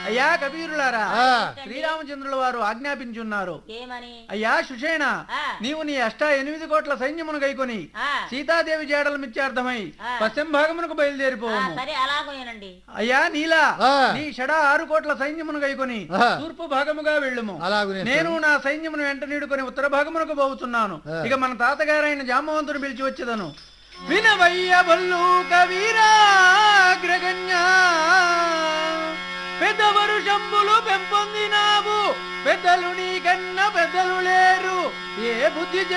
అయ్యా కబీరులారా ఆ. శ్రీరామచంద్రుల వారు ఆజ్ఞాపించున్నారు ఏమని అయ్యా సుషేణ ఆ. నీవు నీ అష్ట ఎనిమిది కోట్ల సైన్యమును గైకొని ఆ, సీతాదేవి జాడల మిత్యార్థమై ఆ. పశ్చిమ భాగమునకు ఆ, బయలుదేరిపోవము సరే అలాగేనండి అయ్యా నీలా ఆ. నీ షడ ఆరు కోట్ల సైన్యమును గైకొని ఆ. తూర్పు భాగముగా వెళ్ళుము అలాగునే నేను నా సైన్యమును వెంట నీడుకొని ఉత్తర భాగమునకు పోతున్నాను ఆ. ఇక మన తాతగారైన జామవంతుని పిలిచి వచ్చేదను వినవయ్య భల్లూక వీరాగ్రగణ్య పెద్ద వరుషంబులు పెంపొందినావు పెద్దలు నీ కన్న పెద్దలు లేరు ఏ బుద్ధి